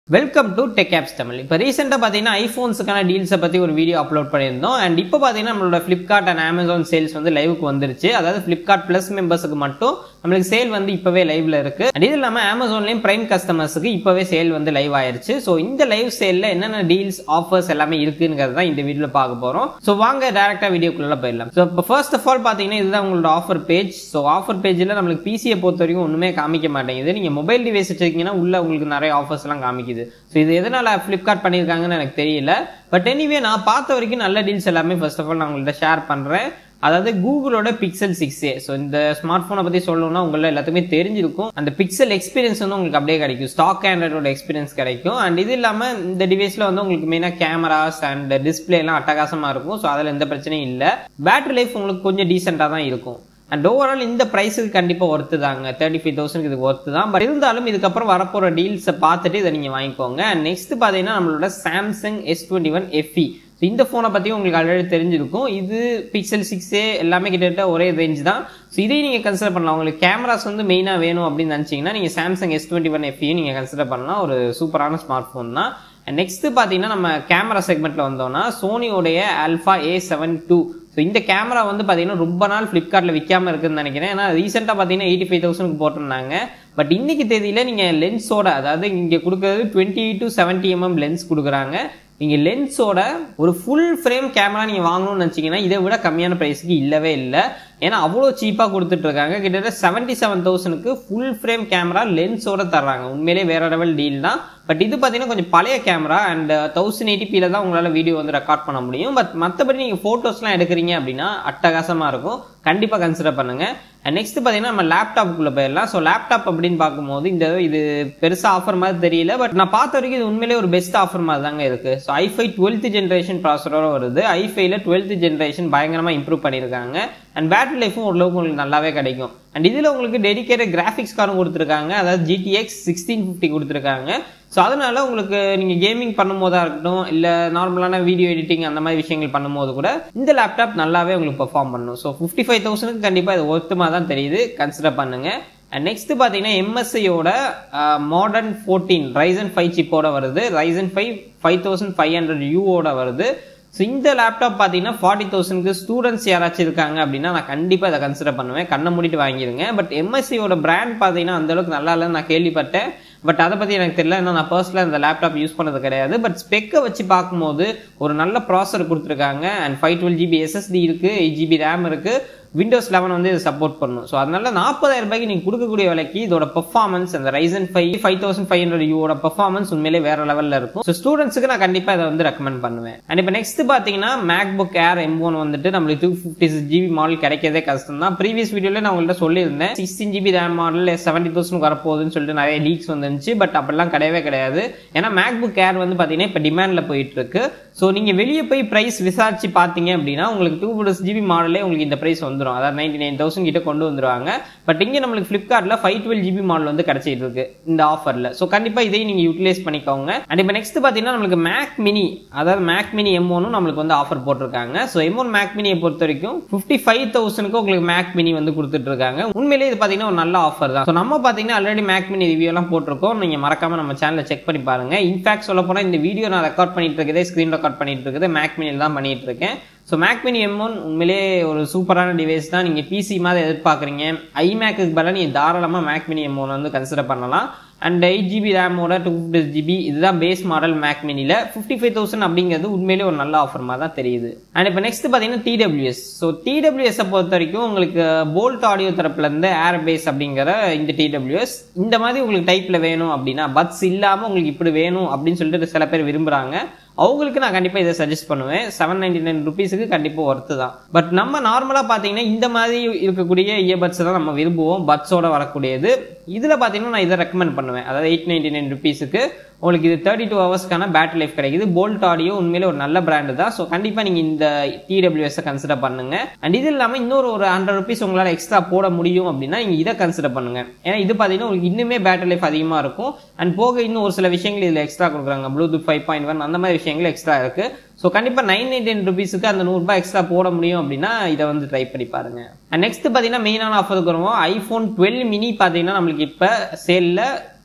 Welcome to tech apps Tamil இப்போ ரீசெண்டாக பார்த்தீங்கன்னா ஐஃபோன்ஸுக்கான டீல்ஸை பற்றி ஒரு வீடியோ அப்லோட் பண்ணியிருந்தோம் அண்ட் இப்போ பார்த்தீங்கன்னா நம்மளோட ஃப்ளிப்கார்ட் அண்ட் அமேசான் சேல்ஸ் வந்து லைவுக்கு வந்துருச்சு அதாவது ஃப்ளிப்கார்ட் ப்ளஸ் மெம்பர்ஸுக்கு மட்டும் நம்மளுக்கு சேல் வந்து இப்போவே லைவ்ல இருக்கு அண்ட் இது இல்லாமல் அமேசான்லேயும் பிரைம் கஸ்டமர்ஸுக்கு இப்போவே சேல் வந்து லைவ் ஆயிருச்சு ஸோ இந்த லைவ் சேலில் என்னென்ன டீல்ஸ் ஆஃபர்ஸ் எல்லாமே இருக்குங்கிறது தான் இந்த வீடியோவில் பார்க்க போகிறோம் ஸோ வாங்க டேரெக்டாக வீடியோக்குள்ளே போயிடலாம் ஸோ இப்போ ஃபர்ஸ்ட் ஆஃப் ஆல் பார்த்தீங்கன்னா இதுதான் உங்களோட ஆஃபர் பேஜ் ஸோ ஆஃபர் பேஜில் நம்மளுக்கு பிசியை பொறுத்த வரைக்கும் ஒன்றுமே காமிக்க மாட்டேங்குது நீங்கள் மொபைல் டிவைஸ் வச்சிருக்கீங்கன்னா உள்ள உங்களுக்கு நிறைய ஆஃபர்ஸ்லாம் காமிக்குது ஸோ இது எதனால் ஃப்ளிப்கார்ட் பண்ணியிருக்காங்கன்னு எனக்கு தெரியல பட் எனிவே நான் பார்த்த வரைக்கும் நல்ல டீல்ஸ் எல்லாமே ஃபர்ஸ்ட் ஆஃப் ஆல் நான் உங்கள்கிட்ட ஷேர் பண்ணுறேன் அதாவது கூகுளோட பிக்சல் சிக்ஸ் ஏ ஸோ இந்த ஸ்மார்ட் ஃபோனை பற்றி சொல்லணும்னா உங்களை எல்லாத்துக்குமே தெரிஞ்சிருக்கும் அந்த பிக்சல் எக்ஸ்பீரியன்ஸ் வந்து உங்களுக்கு அப்படியே கிடைக்கும் ஸ்டாக் ஆண்ட்ராய்டோட எக்ஸ்பீரியன்ஸ் கிடைக்கும் அண்ட் இது இல்லாமல் இந்த டிவைஸில் வந்து உங்களுக்கு மெயினாக கேமராஸ் அண்ட் டிஸ்பிளேலாம் அட்டகாசமாக இருக்கும் ஸோ அதில் எந்த பிரச்சனையும் இல்லை பேட்டரி லைஃப் உங்களுக்கு கொஞ்சம் டீசெண்டாக தான் இருக்கும் அண்ட் ஓவரால் இந்த ப்ரைஸுக்கு கண்டிப்பாக ஒர்த்து தாங்க தேர்ட்டி ஃபைவ் தௌசண்ட் இதுக்கு ஒர்த்து தான் பட் இருந்தாலும் இதுக்கப்புறம் வரப்போகிற டீல்ஸை பார்த்துட்டு இதை நீங்கள் வாங்கிக்கோங்க அண்ட் நெக்ஸ்ட் பார்த்தீங்கன்னா நம்மளோட Samsung S twenty one FE so இந்த ஃபோனை பற்றி உங்களுக்கு ஆல்ரெடி தெரிஞ்சிருக்கும் இது பிக்சல் சிக்ஸே எல்லாமே கிட்டத்தட்ட ஒரே ரேஞ்ச் தான் ஸோ இதையும் நீங்கள் கன்சிடர் பண்ணலாம் உங்களுக்கு கேமராஸ் வந்து மெயினாக வேணும் அப்படின்னு நினச்சிங்கன்னா நீங்கள் Samsung S twenty one FE நீங்கள் கன்சிடர் பண்ணலாம் ஒரு சூப்பரான ஸ்மார்ட் ஃபோன் தான் நெக்ஸ்ட் பார்த்தீங்கன்னா நம்ம கேமரா செக்மெண்ட்டில் வந்தோம்னா சோனியோடைய Alpha A seven two so இந்த கேமரா வந்து பார்த்தீங்கன்னா ரொம்ப நாள் ஃப்ளிப்கார்ட்டில் விற்காம இருக்குன்னு நினைக்கிறேன் ஏன்னா ரீசெண்டாக பார்த்தீங்கன்னா எயிட்டி ஃபைவ் தௌசண்ட்க்கு போட்டிருந்தாங்க பட் இன்னைக்கு தேதியில் நீங்கள் லென்ஸோட அதாவது இங்கே கொடுக்குறது twenty to seventy mm lens கொடுக்குறாங்க நீங்கள் லென்ஸோட ஒரு ஃபுல் ஃப்ரேம் கேமரா நீங்கள் வாங்கணும்னு நினச்சிங்கன்னா இதை விட கம்மியான ப்ரைஸுக்கு இல்லவே இல்லை ஏன்னா அவ்வளோ சீப்பாக கொடுத்துட்ருக்காங்க கிட்டத்தட்ட செவன்ட்டி செவன் தௌசண்ட்க்கு ஃபுல் ஃப்ரேம் கேமரா லென்ஸோட தர்றாங்க உண்மையிலே வேற லெவல் டீல் தான் பட் இது பார்த்தீங்கன்னா கொஞ்சம் பழைய கேமரா அண்ட் தௌசண்ட் எயிட்டிபியில் தான் உங்களால் வீடியோ வந்து ரெக்கார்ட் பண்ண முடியும் பட் மற்றபடி நீங்கள் ஃபோட்டோஸ்லாம் எடுக்கிறீங்க அப்படின்னா அட்டகாசமாக இருக்கும் கண்டிப்பாக கன்சிடர் பண்ணுங்கள் அண்ட் நெக்ஸ்ட் பார்த்தீங்கன்னா நம்ம லேப்டாப்புக்குள்ளே போயிடலாம் ஸோ லேப்டாப் அப்படின்னு பார்க்கும்போது இந்த இது பெருசாக ஆஃபர் மாதிரி தெரியல பட் நான் பார்த்த வரைக்கும் இது உண்மையிலே ஒரு பெஸ்ட் ஆஃபர் மாதிரி தாங்க இருக்குது ஸோ ஐஃபை டுவெல்த் ஜென்ரேஷன் ப்ராசரோட வருது ஐஃபைல டுவெல்த் ஜென்ரேஷன் பயங்கரமாக இம்ப்ரூவ் பண்ணியிருக்காங்க அண்ட் பேட்டரி லைஃபும் ஓரளவுக்கு உங்களுக்கு நல்லாவே கிடைக்கும் அண்ட் இதில் உங்களுக்கு டெடிக்கேட்டட் கிராஃபிக்ஸ் கார்டும் கொடுத்துருக்காங்க அதாவது ஜிடிஎக்ஸ் சிக்ஸ்டீன் ஃபிஃப்டி கொடுத்துருக்காங்க ஸோ அதனால உங்களுக்கு நீங்கள் கேமிங் பண்ணும்போதாக இருக்கட்டும் இல்லை நார்மலான வீடியோ எடிட்டிங் அந்த மாதிரி விஷயங்கள் பண்ணும்போது கூட இந்த லேப்டாப் நல்லாவே உங்களுக்கு பெர்ஃபார்ம் பண்ணும் ஸோ ஃபிஃப்டி ஃபைவ் தௌசண்ட்க்கு கண்டிப்பாக இது ஒருத்தமாக தான் தெரியுது கன்சிடர் பண்ணுங்கள் அண்ட் நெக்ஸ்ட் பார்த்தீங்கன்னா எம்எஸ்சியோட மாடர்ன் ஃபோர்டீன் ரைசன் ஃபைவ் சிப்போட வருது Ryzen five five thousand five hundred யூவோட வருது ஸோ இந்த லேப்டாப் பார்த்தீங்கன்னா ஃபார்ட்டி தௌசண்ட்க்கு ஸ்டூடெண்ட்ஸ் யாராச்சும் இருக்காங்க அப்படின்னா நான் கண்டிப்பாக இதை கன்சிடர் பண்ணுவேன் கண்ணை மூடிட்டு வாங்கிடுங்க பட் எம்எஸ்சியோட பிராண்ட் பார்த்தீங்கன்னா அந்தளவுக்கு நல்லா இல்லைன்னு நான் கேள்விப்பட்டேன் பட் அதை பற்றி எனக்கு தெரியல ஏன்னா நான் பர்சனலாக இந்த லேப்டாப் யூஸ் பண்ணது கிடையாது பட் ஸ்பெக்கை வச்சு பார்க்கும்போது ஒரு நல்ல ப்ராசர் கொடுத்துருக்காங்க and five twelve GB SSD இருக்குது எயிட் ஜிபி ரேம் இருக்குது விண்டோஸ் லெவன் வந்து இது சப்போர்ட் பண்ணும் ஸோ அதனால நாற்பதாயிரம் ரூபாய்க்கு நீங்கள் கொடுக்கக்கூடிய விலைக்கு இதோட பெர்ஃபார்மன்ஸ் அந்த Ryzen five five thousand five hundred யூவோட பெர்ஃபார்மன்ஸ் உண்மையிலே வேற லெவலில் இருக்கும் ஸோ ஸ்டூடெண்ட்ஸுக்கு நான் கண்டிப்பாக இதை வந்து ரெக்கமெண்ட் பண்ணுவேன் அண்ட் இப்போ நெக்ஸ்ட் பார்த்தீங்கன்னா MacBook Air M one வந்துட்டு நம்மளுக்கு two fifty six GB model கிடைக்கிறதே கஷ்டம் தான் ப்ரீவியஸ் வீடியோவில் நான் உங்கள்கிட்ட சொல்லியிருந்தேன் sixteen GB RAM model seventy thousand வரப்போகுதுன்னு சொல்லிட்டு நிறைய லீக்ஸ் வந்துருந்துச்சு பட் அப்படிலாம் கிடையவே கிடையாது ஏன்னா மேக் புக் ஏர் வந்து பார்த்தீங்கன்னா இப்போ டிமாண்டில் போயிட்டு இருக்கு ஸோ நீங்கள் வெளியே போய் ப்ரைஸ் விசாரிச்சு பார்த்தீங்க அப்படின்னா உங்களுக்கு டூ ஃபிஃப்டி ஜிபி மாடலே உங்களுக்கு இந்த ப்ரைஸ் வந்துடும் அதாவது நைன்டி நைன் தௌசண்ட் கிட்ட கொண்டு வந்துருவாங்க பட் இங்கே நம்மளுக்கு ஃப்ளிப்கார்ட்டில் ஃபைவ் டுவெல் ஜிபி மாடல் வந்து கிடைச்சிட்டு இருக்கு இந்த ஆஃபரில் ஸோ கண்டிப்பாக இதையும் நீங்கள் யூட்டிலைஸ் பண்ணிக்கோங்க அண்ட் இப்போ நெக்ஸ்ட் பார்த்தீங்கன்னா நம்மளுக்கு மேக் மினி அதாவது மேக் மினி எம் ஒன்னும் நம்மளுக்கு வந்து ஆஃபர் போட்டிருக்காங்க ஸோ எம் ஒன் மேக் மினியை பொறுத்த வரைக்கும் ஃபிஃப்டி ஃபைவ் தௌசண்ட்க்கு உங்களுக்கு மேக் மினி வந்து கொடுத்துட்டு இருக்காங்க உண்மையிலேயே இது பார்த்தீங்கன்னா ஒரு நல்ல ஆஃபர் தான் ஸோ நம்ம பார்த்தீங்கன்னா ஆல்ரெடி மேக் மினி ரிவ்யூ எல்லாம் போட்டிருக்கோம் நீங்கள் மறக்காம நம்ம சேனலை செக் பண்ணி பாருங்க இன்ஃபேக்ட் சொல்ல போனால் இந்த வீடியோ நான் ரெக்கார்ட் பண்ணிட்டு இருக்கதே ஸ்க்ரீன் ரெக்கார்ட் பண்ணிட்டு இருக்குது மேக் மினியில் தான் பண்ணிட்டு இருக்கேன் so Mac mini M one உண்மையிலே ஒரு சூப்பரான டிவைஸ் தான் நீங்கள் பிசி மாதிரி எதிர்பார்க்குறீங்க ஐமேக்கு பதிலாக நீங்கள் தாராளமாக மேக் மினி எம் ஒன் வந்து கன்சிடர் பண்ணலாம் அண்ட் எயிட் ஜிபி ரேமோட டூ ஃபிஃப்டி ஜிபி இதுதான் பேஸ் மாடல் மேக் மினியில் ஃபிஃப்டி ஃபைவ் தௌசண்ட் அப்படிங்கிறது உண்மையிலே ஒரு நல்ல ஆஃபர் மாதிரி தான் தெரியுது அண்ட் இப்போ நெக்ஸ்ட் பார்த்தீங்கன்னா டிடபிள்யூஎஸ் ஸோ டிடபிள்யூஎஸை பொறுத்த வரைக்கும் உங்களுக்கு போல்ட் ஆடியோ தரப்புலேருந்து ஏர் பேஸ் அப்படிங்கிற இந்த டிடபிள்யூஎஸ் இந்த மாதிரி உங்களுக்கு டைப்பில் வேணும் அப்படின்னா பட்ஸ் இல்லாமல் உங்களுக்கு இப்படி வேணும் அப்படின்னு சொல்லிட்டு சில பேர் விரும்புகிறாங்க அவங்களுக்கு நான் கண்டிப்பாக இதை சஜஸ்ட் பண்ணுவேன் செவன் நைன்டி நைன் ருபீஸுக்கு கண்டிப்பாக ஒர்த்து தான் பட் நம்ம நார்மலாக பார்த்தீங்கன்னா இந்த மாதிரி இருக்கக்கூடிய இயர்பட்ஸ் தான் நம்ம விரும்புவோம் பட்ஸோட வரக்கூடியது இதில் பார்த்தீங்கன்னா நான் இதை ரெக்கமெண்ட் பண்ணுவேன் அதாவது எயிட் நைன்டி நைன் ருபீஸுக்கு உங்களுக்கு இது தேர்ட்டி டூ ஹவர்ஸ்க்கான பேட்டரி லைஃப் கிடைக்குது போல்ட் ஆடியோ உண்மையிலே ஒரு நல்ல பிராண்டு தான் ஸோ கண்டிப்பாக நீங்கள் இந்த டிடபிள்யூஎஸை கன்சிடர் பண்ணுங்க அண்ட் இது இல்லாமல் இன்னொரு ஒரு ஹண்ட்ரட் ருபீஸ் உங்களால் எக்ஸ்ட்ரா போட முடியும் அப்படின்னா நீங்கள் இதை கன்சிடர் பண்ணுங்க ஏன்னா இது பார்த்தீங்கன்னா உங்களுக்கு இன்னுமே பேட்டரி லைஃப் அதிகமாக இருக்கும் அண்ட் போக இன்னும் ஒரு சில விஷயங்கள் இதில் எக்ஸ்ட்ரா கொடுக்குறாங்க ப்ளூடூத் ஃபைவ் பாயிண்ட் ஒன் அந்த மாதிரி விஷயங்கள் எக்ஸ்ட்ரா இருக்கு ஸோ கண்டிப்பாக நைன் நைன்டி நைன் ருபீஸுக்கு அந்த நூறுரூபா எக்ஸ்ட்ரா போட முடியும் அப்படின்னா இதை வந்து ட்ரை பண்ணி பாருங்க அண்ட் நெக்ஸ்ட் பார்த்தீங்கன்னா மெயினான ஆஃபருக்கு வருவோம் ஐஃபோன் டுவெல் மினி பார்த்தீங்கன்னா நம்மளுக்கு இப்போ சேலில்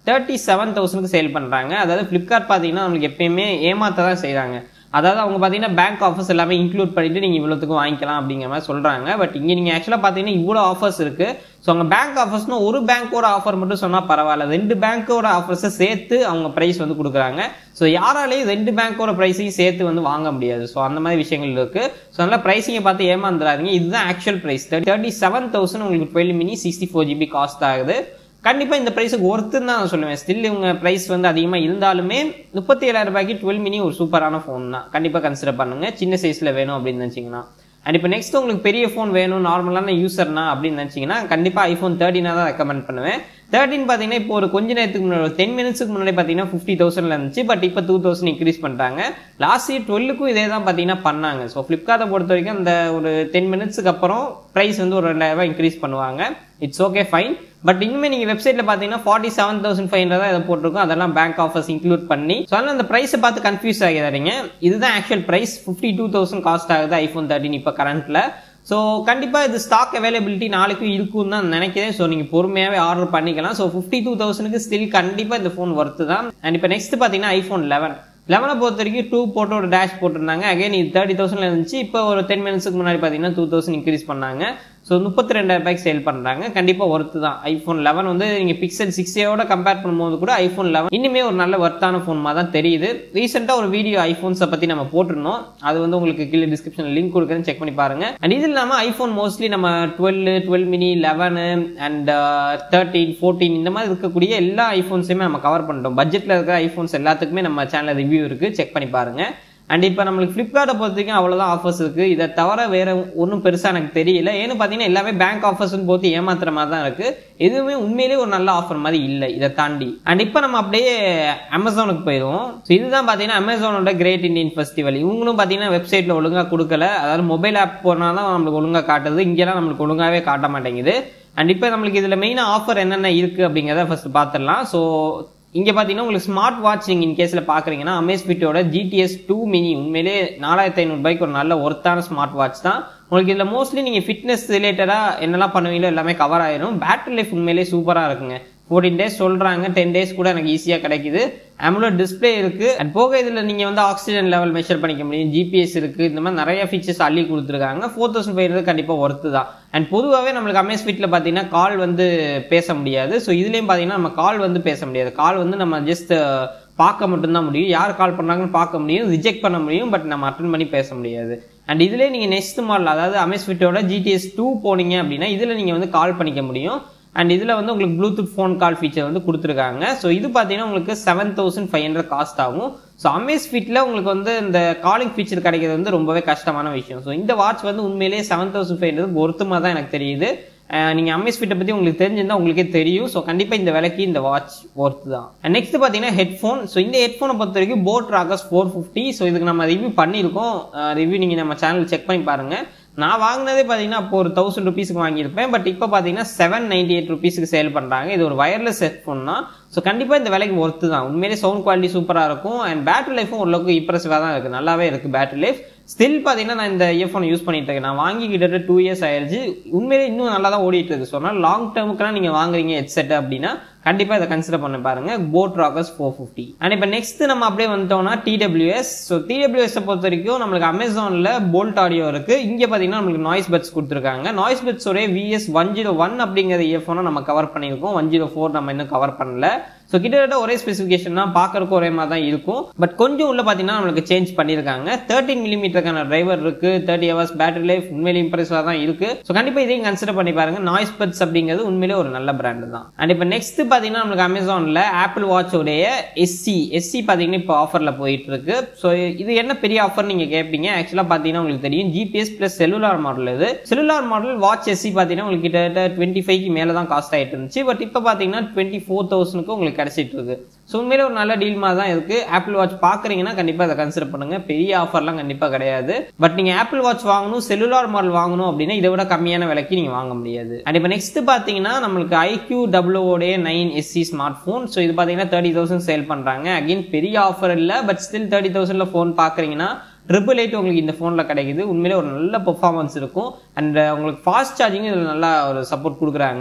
தேர்ட்டி செவன் தௌசண்ட்க்கு சேல் பண்ணுறாங்க அதாவது ஃப்ளிப்கார்ட் பார்த்தீங்கன்னா நம்மளுக்கு எப்பயுமே ஏமாத்த தான் செய்கிறாங்க அதாவது அவங்க பார்த்தீங்கன்னா பேங்க் ஆஃபர்ஸ் எல்லாமே இன்க்ளூட் பண்ணிட்டு நீங்கள் இவ்வளோத்துக்கு வாங்கிக்கலாம் அப்படிங்கிற மாதிரி சொல்கிறாங்க பட் இங்கே நீங்கள் ஆக்சுவலாக பார்த்தீங்கன்னா இவ்வளோ ஆஃபர்ஸ் இருக்குது ஸோ அவங்க பேங்க் ஆஃபர்ஸ்னு ஒரு பேங்க்கோட ஆஃபர் மட்டும் சொன்னால் பரவாயில்ல ரெண்டு பேங்க்கோட ஆஃபர்ஸை சேர்த்து அவங்க ப்ரைஸ் வந்து கொடுக்குறாங்க ஸோ யாராலையும் ரெண்டு பேங்க்கோட ப்ரைஸையும் சேர்த்து வந்து வாங்க முடியாது ஸோ அந்த மாதிரி விஷயங்கள் இருக்குது ஸோ அதனால் ப்ரைஸிங்கை பார்த்து ஏமாந்துடாதீங்க இதுதான் actual price thirty seven thousand உங்களுக்கு twelve mini sixty four GB cost ஆகுது கண்டிப்பாக இந்த ப்ரைஸுக்கு ஒர்த்துன்னு தான் நான் சொல்லுவேன் ஸ்டில் இவங்க ப்ரைஸ் வந்து அதிகமாக இருந்தாலுமே முப்பத்தி ஏழாயிரம் ரூபாய்க்கு டுவெல் மினி ஒரு சூப்பரான ஃபோன் தான் கண்டிப்பாக கன்சிடர் பண்ணுங்க சின்ன சைஸில் வேணும் அப்படின்னு நினச்சிங்கன்னா அண்ட் இப்போ நெக்ஸ்ட் உங்களுக்கு பெரிய ஃபோன் வேணும் நார்மலான யூசர்னா அப்படின்னு நினச்சிங்கன்னா கண்டிப்பாக ஐஃபோன் தேர்ட்டினாக தான் ரெக்கமெண்ட் பண்ணுவேன் தேர்ட்டின் பார்த்தீங்கன்னா இப்போ ஒரு கொஞ்ச நேரத்துக்கு முன்னாடி டென் மினிட்ஸ்க்கு முன்னாடி பார்த்தீங்கன்னா ஃபிஃப்டி தௌசண்ட்ல இருந்துச்சு பட் இப்போ டூ தௌசண்ட் இன்க்ரீஸ் பண்ணிட்டாங்க லாஸ்ட் இயர் டுவெல்லுக்கும் இதே தான் பார்த்தீங்கன்னா பண்ணாங்க ஸோ ஃப்ளிப்கார்ட்டை பொறுத்த வரைக்கும் அந்த ஒரு டென் மினிட்ஸ்க்கு அப்புறம் ப்ரைஸ் வந்து ஒரு ரெண்டாயிரம் ரூபாய் இன்க்ரீஸ் பண்ணுவாங்க இட்ஸ் ஓகே ஃபைன் பட் இனிமேல் நீங்கள் வெப்சைட்டில் பார்த்தீங்கன்னா forty seven thousand five hundred தான் இதை போட்டிருக்கோம் அதெல்லாம் பேங்க் ஆஃபர்ஸ் இன்க்ளூட் பண்ணி ஸோ அதனால் அந்த ப்ரைஸை பார்த்து கன்ஃபியூஸ் ஆகிடாதீங்க இதுதான் actual price fifty two thousand cost ஆகுது ஐஃபோன் தேர்ட்டின் இப்போ கரண்ட்டில் ஸோ கண்டிப்பாக இது ஸ்டாக் அவைலபிலிட்டி நாளைக்கும் இருக்கும்னு தான் நினைக்கிறேன் ஸோ நீங்கள் பொறுமையாகவே ஆர்டர் பண்ணிக்கலாம் ஸோ ஃபிஃப்டி டூ தௌசண்ட்க்கு ஸ்டில் கண்டிப்பாக இந்த ஃபோன் ஒர்த்து தான் அண்ட் இப்போ நெக்ஸ்ட் பார்த்தீங்கன்னா ஐஃபோன் லெவன் லெவனை பொறுத்த வரைக்கும் டூ போட்டு ஒரு டேஷ் போட்டிருந்தாங்க அகைன் இது தேர்ட்டி தௌசண்ட்ல இருந்துச்சு இப்போ ஒரு டென் மினிட்ஸ்க்கு முன்னாடி பார்த்தீங்கன்னா டூ தௌசண்ட் இன்க்ரீஸ் பண்ணாங்க ஸோ முப்பத்தி ரெண்டாயிரம் ரூபாய்க்கு சேல் பண்ணுறாங்க கண்டிப்பாக ஒர்த்து தான் ஐஃபோன் லெவன் வந்து நீங்கள் பிக்சல் சிக்ஸையோட கம்பேர் பண்ணும்போது கூட ஐஃபோன் லெவன் இன்னுமே ஒரு நல்ல ஒர்த்தான ஃபோன் மாதிரி தான் தெரியுது ரீசெண்டாக ஒரு வீடியோ ஐஃபோன்ஸை பற்றி நம்ம போட்டிருந்தோம் அது வந்து உங்களுக்கு கீழே டிஸ்கிரிப்ஷனில் லிங்க் கொடுக்குறேன்னு செக் பண்ணி பாருங்க அண்ட் இது இல்லாமல் ஐஃபோன் மோஸ்ட்லி நம்ம twelve twelve mini eleven and thirteen fourteen இந்த மாதிரி இருக்கக்கூடிய எல்லா ஐஃபோன்ஸையுமே நம்ம கவர் பண்ணிட்டோம் பட்ஜெட்டில் இருக்கிற ஐஃபோன்ஸ் எல்லாத்துக்குமே நம்ம சேனல் ரிவ்யூ இருக்குது செக் பண்ணி பாருங்க அண்ட் இப்போ நம்மளுக்கு ஃப்ளிப்கார்ட்டை பொறுத்த வரைக்கும் அவ்வளோதான் ஆஃபர்ஸ் இருக்குது இதை தவிர வேறு ஒன்றும் பெருசாக எனக்கு தெரியல ஏன்னு பார்த்தீங்கன்னா எல்லாமே பேங்க் ஆஃபர்ஸ்னு போட்டு ஏமாத்துற மாதிரி தான் இருக்குது எதுவுமே உண்மையிலேயே ஒரு நல்ல ஆஃபர் மாதிரி இல்லை இதை தாண்டி அண்ட் இப்போ நம்ம அப்படியே அமேசானுக்கு போயிடுவோம் ஸோ இதுதான் பார்த்தீங்கன்னா அமேசானோட கிரேட் இண்டியன் ஃபெஸ்டிவல் இவங்களும் பார்த்தீங்கன்னா வெப்சைட்டில் ஒழுங்காக கொடுக்கல அதாவது மொபைல் ஆப் போனால் தான் நம்மளுக்கு ஒழுங்காக காட்டுது இங்கெல்லாம் நம்மளுக்கு ஒழுங்காகவே காட்ட மாட்டேங்குது அண்ட் இப்போ நம்மளுக்கு இதில் மெயினாக ஆஃபர் என்னென்ன இருக்குது அப்படிங்கிறத ஃபர்ஸ்ட் பார்த்துடலாம் ஸோ இங்கே பார்த்தீங்கன்னா உங்களுக்கு ஸ்மார்ட் வாட்ச் நீங்கள் இன் கேஸில் பார்க்குறீங்கன்னா அமேஸ்பிட்டோட ஜிடிஎஸ் டூ மினி உண்மையிலே நாலாயிரத்தி ஐநூறுபாய்க்கு ஒரு நல்ல ஒர்த்தான ஸ்மார்ட் வாட்ச் தான் உங்களுக்கு இதில் மோஸ்ட்லி நீங்கள் ஃபிட்னஸ் ரிலேட்டடாக என்னெல்லாம் பண்ணுவீங்களோ எல்லாமே கவர் ஆயிரும் பேட்டரி லைஃப் உண்மையிலே சூப்பராக இருக்குங்க ஃபோர்டீன் டேஸ் சொல்கிறாங்க டென் டேஸ் கூட எனக்கு ஈஸியாக கிடைக்குது அமுலோ டிஸ்பிளே இருக்குது அண்ட் போக இதில் நீங்கள் வந்து ஆக்சிஜன் லெவல் மெஷர் பண்ணிக்க முடியும் ஜிபிஎஸ் இருக்குது இந்த மாதிரி நிறைய ஃபீச்சர்ஸ் அள்ளி கொடுத்துருக்காங்க ஃபோர் தௌசண்ட் ஃபைவ் கண்டிப்பாக ஒர்த்து தான் அண்ட் பொதுவாகவே நம்மளுக்கு அமேஸ் ஃபிட்டில் பார்த்தீங்கன்னா கால் வந்து பேச முடியாது ஸோ இதுலேயும் பார்த்தீங்கன்னா நம்ம கால் வந்து பேச முடியாது கால் வந்து நம்ம ஜஸ்ட் பார்க்க மட்டும்தான் முடியும் யார் கால் பண்ணுறாங்கன்னு பார்க்க முடியும் ரிஜெக்ட் பண்ண முடியும் பட் நம்ம அட்டன் பண்ணி பேச முடியாது அண்ட் இதுலேயே நீங்கள் நெக்ஸ்ட் மாடல் அதாவது அமேஸ் ஃபிட்டோட ஜிடிஎஸ் டூ போனீங்க அப்படின்னா இதில் நீங்கள் வந்து கால் பண்ணிக்க முடியும் அண்ட் இதில் வந்து உங்களுக்கு ப்ளூடூத் ஃபோன் கால் ஃபீச்சர் வந்து கொடுத்துருக்காங்க ஸோ இது பார்த்தீங்கன்னா உங்களுக்கு seven thousand five hundred cost ஆகும் ஸோ அமேஸ் ஃபிட்டில் உங்களுக்கு வந்து இந்த காலிங் ஃபீச்சர் கிடைக்கிறது வந்து ரொம்பவே கஷ்டமான விஷயம் ஸோ இந்த வாட்ச் வந்து உண்மையிலேயே செவன் தௌசண்ட் ஃபைவ் ஹண்ட்ரட் பொருத்தமாக தான் எனக்கு தெரியுது நீங்கள் அமேஸ் ஃபிட்டை பற்றி உங்களுக்கு தெரிஞ்சிருந்தா உங்களுக்கே தெரியும் ஸோ கண்டிப்பாக இந்த விலைக்கு இந்த வாட்ச் ஒர்த்து தான் நெக்ஸ்ட் பார்த்தீங்கன்னா ஹெட்ஃபோன் ஸோ இந்த ஹெட்ஃபோனை பொறுத்த வரைக்கும் boAt Rockerz four fifty so இதுக்கு நம்ம ரிவ்யூ பண்ணியிருக்கோம் ரிவ்யூ நீங்கள் நம்ம சேனல் செக் பண்ணி பாருங்கள் நான் வாங்கினதே பார்த்தீங்கன்னா அப்போ ஒரு தௌசண்ட் ருபீஸ்க்கு வாங்கியிருப்பேன் பட் இப்போ பார்த்தீங்கன்னா செவன் நைன்டி எயிட் ருபீஸ்க்கு சேல் பண்ணுறாங்க இது ஒரு வயர்லெஸ் ஹெட்ஃபோன் தான் ஸோ கண்டிப்பாக இந்த விலைக்கு ஒர்த்து தான் உண்மையிலே சவுண்ட் குவாலிட்டி சூப்பராக இருக்கும் அண்ட் பேட்டரி லைஃபும் ஓரளவுக்கு இம்ப்ரெசிவாக தான் இருக்குது நல்லாவே இருக்குது பேட்டரி லைஃப் ஸ்டில் பார்த்தீங்கன்னா நான் இந்த இயர்ஃபோன் யூஸ் பண்ணிட்டு இருக்கேன் நான் வாங்கி கிட்டத்தட்ட டூ இயர்ஸ் ஆயிடுச்சு உண்மையிலே இன்னும் நல்லா தான் ஓடிட்டு இருக்கு ஸோ அதனால் லாங் டேர்முக்குலாம் நீங்கள் வாங்குறீங்க ஹெட்செட் அப்படின்னா கண்டிப்பாக இதை கன்சிடர் பண்ணி பாருங்க boAt Rockerz four fifty and இப்போ நெக்ஸ்ட் நம்ம அப்படியே வந்துட்டோம்னா டிடபிள்யூஎஸ் ஸோ டிடபிள்யூஎஸ் பொறுத்த வரைக்கும் நம்மளுக்கு அமேசானில் போல்ட் ஆடியோ இருக்கு இங்கே பார்த்தீங்கன்னா நம்மளுக்கு நாய்ஸ் பட்ஸ் கொடுத்துருக்காங்க நாய்ஸ் பட்ஸோட விஎஸ் ஒன் ஜீரோ ஒன் அப்படிங்கிற இயர்ஃபோனை நம்ம கவர் பண்ணியிருக்கோம் ஒன் ஜீரோ ஃபோர் நம்ம இன்னும் கவர் பண்ணல ஸோ கிட்டத்தட்ட ஒரே ஸ்பெசிஃபிகேஷன் தான் பார்க்கறக்கு ஒரே மாதிரி தான் இருக்கும் பட் கொஞ்சம் உள்ள பார்த்தீங்கன்னா நம்மளுக்கு சேஞ்ச் பண்ணியிருக்காங்க தேர்ட்டின் மில்லிமீட்டருக்கான டிரைவர் இருக்கு தேர்ட்டி ஹவர்ஸ் பேட்டரி லைஃப் உண்மையிலே இம்ப்ரெசிவாக தான் இருக்கு ஸோ கண்டிப்பாக இதையும் கன்சிடர் பண்ணி பாருங்க நாய்ஸ் பட்ஸ் அப்படிங்கிறது உண்மையிலே ஒரு நல்ல பிராண்டு தான் அண்ட் இப்போ நெக்ஸ்ட் பார்த்தீங்கன்னா நம்மளுக்கு அமேசானில் ஆப்பிள் வாட்சோடைய எஸ்சி எஸ்சி பார்த்தீங்கன்னா இப்போ ஆஃபரில் போயிட்டு இருக்கு ஸோ இது என்ன பெரிய ஆஃபர் நீங்கள் கேட்பீங்க ஆக்சுவலாக பார்த்தீங்கன்னா உங்களுக்கு தெரியும் ஜிபிஎஸ் ப்ளஸ் செல்லுலார் மாடல் இது செல்லுலார் மாடல் வாட்ச் எஸ்சி பார்த்தீங்கன்னா உங்களுக்கு கிட்டத்தட்ட டுவெண்ட்டி ஃபைவ்க்கு மேலே தான் காஸ்ட் ஆகிட்டு இருந்துச்சு பட் இப்போ பார்த்தீங்கன்னா டுவெண்ட்டி ஃபோர் தௌசண்ட்க்கு உங்களுக்கு கிடைச்சிட்டு இருக்கு ஸோ உண்மையிலே ஒரு நல்ல டீல் மாதிரி தான் இருக்கு ஆப்பிள் வாட்ச் பார்க்குறீங்கன்னா கண்டிப்பாக அதை கன்சிடர் பண்ணுங்க பெரிய ஆஃபர்லாம் கண்டிப்பாக கிடையாது பட் நீங்கள் ஆப்பிள் வாட்ச் வாங்கணும் செல்லுலார் மாடல் வாங்கணும் அப்படின்னா இதை விட கம்மியான விலைக்கு நீங்கள் வாங்க முடியாது அண்ட் இப்போ நெக்ஸ்ட் பார்த்தீங்கன்னா நம்மளுக்கு ஐக்யூ டபிள்யூடைய nine SE smart phone so இது பார்த்தீங்கன்னா தேர்ட்டி தௌசண்ட் சேல் பண்ணுறாங்க அகைன் பெரிய ஆஃபர் இல்லை பட் ஸ்டில் தேர்ட்டி தௌசண்ட்ல ஃபோன் பார்க்குறீங்கன்னா ட்ரிபிள் எயிட் உங்களுக்கு இந்த ஃபோனில் கிடைக்குது உண்மையிலே ஒரு நல்ல பெர்ஃபார்மன்ஸ் இருக்கும் அண்ட் உங்களுக்கு ஃபாஸ்ட் சார்ஜிங் இதில் நல்லா ஒரு சப்போர்ட் கொடுக்குறாங்க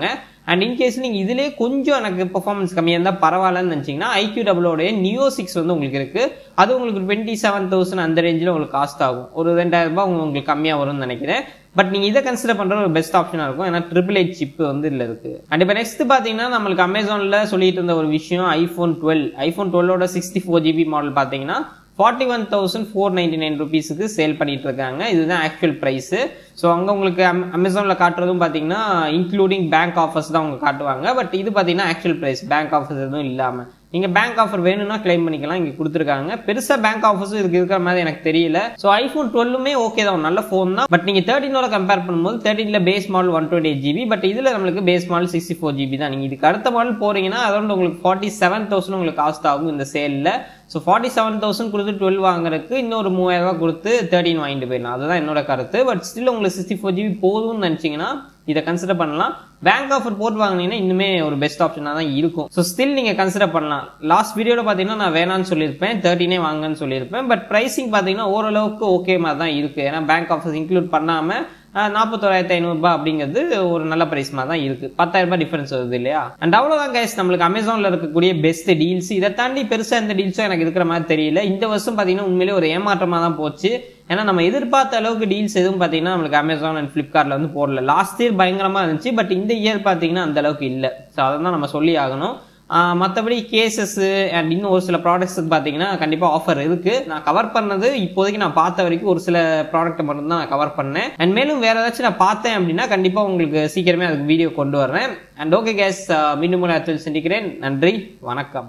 அண்ட் இன்கேஸ் நீங்கள் இதிலே கொஞ்சம் எனக்கு பெர்ஃபார்மன்ஸ் கம்மியாக இருந்தால் பரவாயில்லன்னு நினச்சிங்கன்னா ஐக்யூ டபுளோடைய நியோ சிக்ஸ் வந்து உங்களுக்கு இருக்குது அது உங்களுக்கு டுவெண்ட்டி செவன் தௌசண்ட் அந்த ரேஞ்சில் உங்களுக்கு காஸ்ட் ஆகும் ஒரு ரெண்டாயிரம் ரூபாய் உங்களுக்கு கம்மியாக வரும்னு நினைக்கிறேன் பட் நீங்கள் இதை கன்சிடர் பண்ணுற ஒரு பெஸ்ட் ஆப்ஷனாக இருக்கும் ஏன்னா ட்ரிபிள் எயிட் சிப் வந்து இதில் இருக்குது அண்ட் இப்போ நெக்ஸ்ட் பார்த்தீங்கன்னா நம்மளுக்கு அமேசானில் சொல்லிட்டு இருந்த ஒரு விஷயம் ஐஃபோன் டுவெல் ஐஃபோன் டுவெல்லோட சிக்ஸ்டி ஃபோர் ஜிபி மாடல் பார்த்தீங்கன்னா forty one thousand four ninety nine ருபீஸுக்கு சேல் பண்ணிட்டு இருக்காங்க இதுதான் ஆக்சுவல் ப்ரைஸு ஸோ அங்கே உங்களுக்கு அமேசானில் காட்டுறதும் பார்த்தீங்கன்னா இன்க்ளூடிங் பேங்க் ஆஃபர்ஸ் தான் அவங்க காட்டுவாங்க பட் இது பார்த்தீங்கன்னா ஆக்சுவல் ப்ரைஸ் பேங்க் ஆஃபர்ஸ் எதுவும் இல்லாமல் நீங்கள் பேங்க் ஆஃபர் வேணும்னா கிளைம் பண்ணிக்கலாம் இங்கே கொடுத்துருக்காங்க பெருசாக பேங்க் ஆஃபர்ஸும் இதுக்கு இருக்கிற மாதிரி எனக்கு தெரியல ஸோ ஐஃபோன் டுவெல்லுமே ஓகே தான் நல்ல ஃபோன் தான் பட் நீங்கள் தேர்ட்டினோட கம்பேர் பண்ணும்போது தேர்ட்டினில் base model one twenty eight GB but இதில் நம்மளுக்கு base model sixty four GB தான் நீங்கள் இதுக்கு அடுத்த மாடல் போகிறீங்கன்னா அதோட உங்களுக்கு ஃபார்ட்டி செவன் தௌசண்ட் உங்களுக்கு காஸ்ட் ஆகும் இந்த சேலில் ஸோ ஃபார்ட்டி செவன் தௌசண்ட் கொடுத்து டுவெல் வாங்குறதுக்கு இன்னொரு மூவாயிரம் ரூபாய் கொடுத்து தேர்ட்டின் வாங்கிட்டு போயிடலாம் அதுதான் என்னோட கருத்து பட் ஸ்டில் உங்களுக்கு சிக்ஸ்டி ஃபோர் ஜிபி போதும்னு நினச்சிங்கன்னா இதை கன்சிடர் பண்ணலாம் பேங்க் ஆஃபர் போட்டு வாங்கினீங்கன்னா இன்னுமே ஒரு பெஸ்ட் ஆப்ஷனாக தான் இருக்கும் ஸோ ஸ்டில் நீங்கள் கன்சிடர் பண்ணலாம் லாஸ்ட் வீடியோவில் பார்த்தீங்கன்னா நான் வேணான்னு சொல்லியிருப்பேன் தேர்ட்டினே வாங்கன்னு சொல்லியிருப்பேன் பட் ப்ரைஸிங் பார்த்தீங்கன்னா ஓரளவுக்கு ஓகே மாதிரி தான் இருக்குது ஏன்னா பேங்க் ஆஃபர்ஸ் இன்க்ளூட் பண்ணாமல் நாற்பத்தோராயிரத்தி ஐநூறுபா அப்படிங்கிறது ஒரு நல்ல ப்ரைஸ் மாதிரி தான் இருக்குது பத்தாயிரம் ரூபாய் டிஃபரன்ஸ் வருது இல்லையா அண்ட் அவ்வளோதான் கைஸ் நம்மளுக்கு அமேசானில் இருக்கக்கூடிய பெஸ்ட் டீல்ஸ் இதை தாண்டி பெருசாக எந்த டீல்ஸும் எனக்கு இருக்கிற மாதிரி தெரியல இந்த வருஷம் பார்த்தீங்கன்னா உண்மையிலே ஒரு ஏமாற்றமாக தான் போச்சு ஏன்னா நம்ம எதிர்பார்த்த அளவுக்கு டீல்ஸ் எதுவும் பார்த்தீங்கன்னா நம்மளுக்கு அமேசான் அண்ட் ஃப்ளிப்கார்ட்டில் வந்து போடல லாஸ்ட் இயர் பயங்கரமாக இருந்துச்சு பட் இந்த இயர் பார்த்தீங்கன்னா அந்த அளவுக்கு இல்லை ஸோ அதை தான் நம்ம சொல்லி ஆகணும் மற்றபடி கேசஸ் அண்ட் இன்னும் ஒரு சில ப்ராடக்ட்ஸுக்கு பார்த்தீங்கன்னா கண்டிப்பாக ஆஃபர் இருக்குது நான் கவர் பண்ணது இப்போதைக்கு நான் பார்த்த வரைக்கும் ஒரு சில ப்ராடக்ட்டை மட்டும் தான் நான் கவர் பண்ணேன் அண்ட் மேலும் வேறு ஏதாச்சும் நான் பார்த்தேன் அப்படின்னா கண்டிப்பாக உங்களுக்கு சீக்கிரமே அதுக்கு வீடியோ கொண்டு வர்றேன் அண்ட் ஓகே கேஸ் மீண்டும் ஒரு இடத்தில் சந்திக்கிறேன் நன்றி வணக்கம்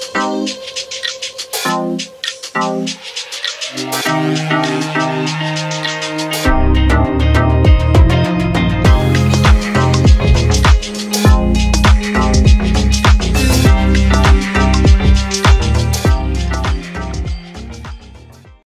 Thank you.